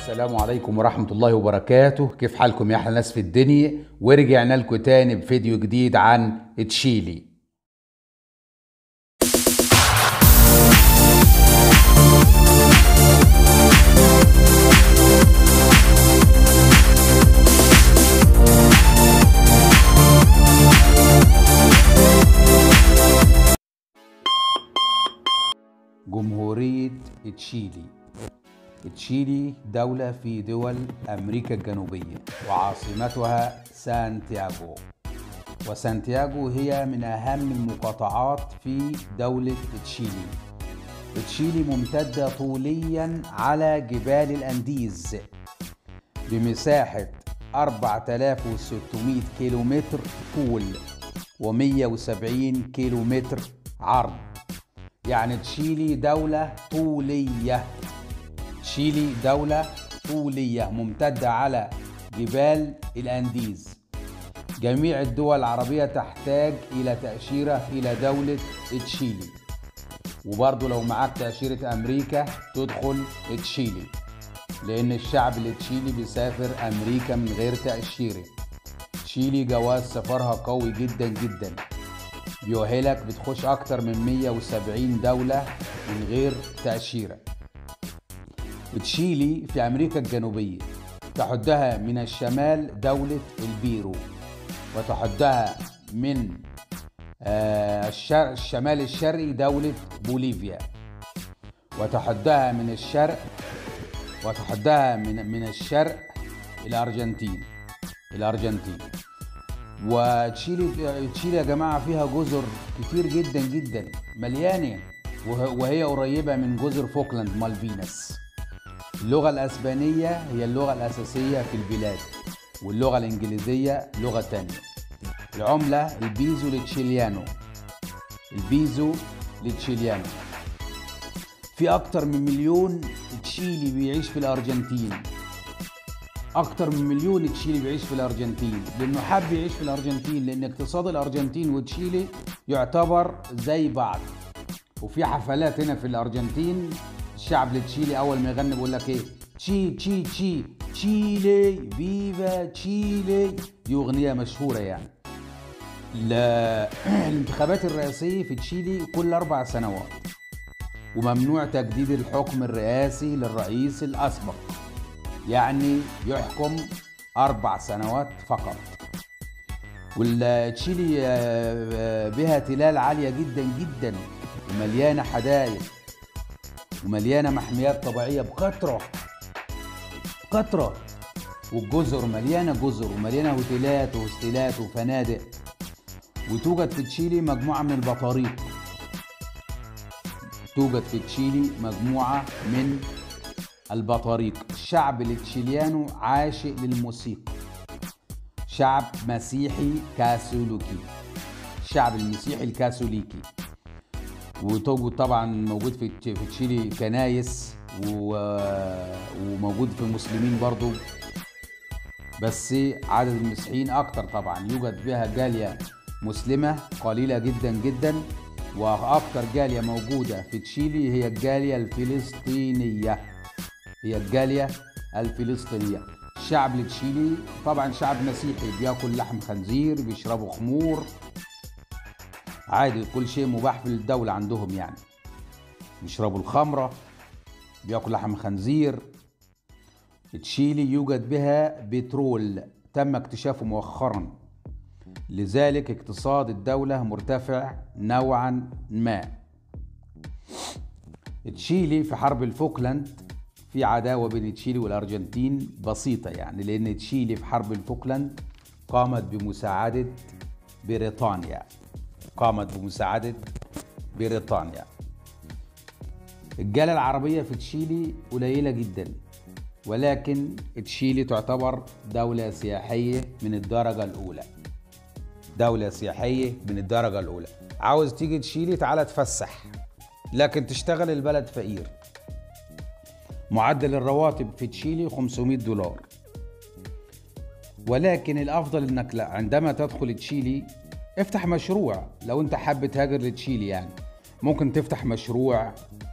السلام عليكم ورحمة الله وبركاته كيف حالكم يا أحلى ناس في الدنيا ورجعنا لكم تاني بفيديو جديد عن تشيلي جمهورية تشيلي تشيلي دولة في دول أمريكا الجنوبية وعاصمتها سانتياغو وسانتياغو هي من أهم المقاطعات في دولة تشيلي تشيلي ممتدة طوليا على جبال الأنديز بمساحة 4600 كيلومتر طول و170 كيلومتر عرض يعني تشيلي دولة طولية تشيلي دولة طولية ممتدة على جبال الأنديز جميع الدول العربية تحتاج إلى تأشيرة إلى دولة تشيلي وبرضه لو معاك تأشيرة أمريكا تدخل تشيلي لأن الشعب التشيلي بيسافر أمريكا من غير تأشيرة تشيلي جواز سفرها قوي جدا جدا بيؤهلك بتخش أكتر من 170 دولة من غير تأشيرة تشيلي في أمريكا الجنوبية تحدها من الشمال دولة البيرو وتحدها من الشمال الشرقي دولة بوليفيا وتحدها من الشرق وتحدها من من الشرق الأرجنتين الأرجنتين وتشيلي تشيلي يا جماعة فيها جزر كتير جدا جدا مليانة وهي قريبة من جزر فوكلاند مالفينس اللغة الأسبانية هي اللغة الأساسية في البلاد واللغة الإنجليزية لغة تانية العملة البيزو لتشيليانو البيزو لتشيليانو في أكتر من مليون تشيلي بيعيش في الأرجنتين أكتر من مليون تشيلي بيعيش في الأرجنتين لأنه حاب يعيش في الأرجنتين لأن اقتصاد الأرجنتين وتشيلي يعتبر زي بعض وفي حفلات هنا في الأرجنتين الشعب التشيلي اول ما يغني بيقول لك ايه تشي تشي تشي تشيلي فيفا تشيلي دي اغنيه مشهوره يعني الانتخابات الرئاسيه في تشيلي كل اربع سنوات وممنوع تجديد الحكم الرئاسي للرئيس الاسبق يعني يحكم اربع سنوات فقط والتشيلي بها تلال عاليه جدا جدا ومليانه حدائق ومليانة محميات طبيعية بكثرة بكثرة والجزر مليانة جزر ومليانة هوتيلات وهوستيلات وفنادق وتوجد في تشيلي مجموعة من البطاريق توجد في تشيلي مجموعة من البطاريق الشعب التشيليانو عاشق للموسيقى شعب مسيحي كاثوليكي الشعب المسيحي الكاثوليكي وتوجد طبعا موجود في في تشيلي كنايس وموجود في المسلمين برضو بس عدد المسيحيين اكتر طبعا يوجد بها جاليه مسلمه قليله جدا جدا واكتر جاليه موجوده في تشيلي هي الجاليه الفلسطينيه هي الجاليه الفلسطينيه الشعب التشيلي طبعا شعب مسيحي بياكل لحم خنزير بيشربوا خمور عادي كل شيء مباح في الدولة عندهم يعني بيشربوا الخمرة بياكل لحم خنزير تشيلي يوجد بها بترول تم اكتشافه مؤخرا لذلك اقتصاد الدولة مرتفع نوعا ما تشيلي في حرب الفوكلاند في عداوة بين تشيلي والأرجنتين بسيطة يعني لأن تشيلي في حرب الفوكلاند قامت بمساعدة بريطانيا قامت بمساعدة بريطانيا الجالية العربية في تشيلي قليلة جدا ولكن تشيلي تعتبر دولة سياحية من الدرجة الأولى دولة سياحية من الدرجة الأولى عاوز تيجي تشيلي تعالى تفسح لكن تشتغل البلد فقير معدل الرواتب في تشيلي 500 دولار ولكن الافضل انك لا عندما تدخل تشيلي افتح مشروع لو انت حابب تهاجر لتشيلي يعني ممكن تفتح مشروع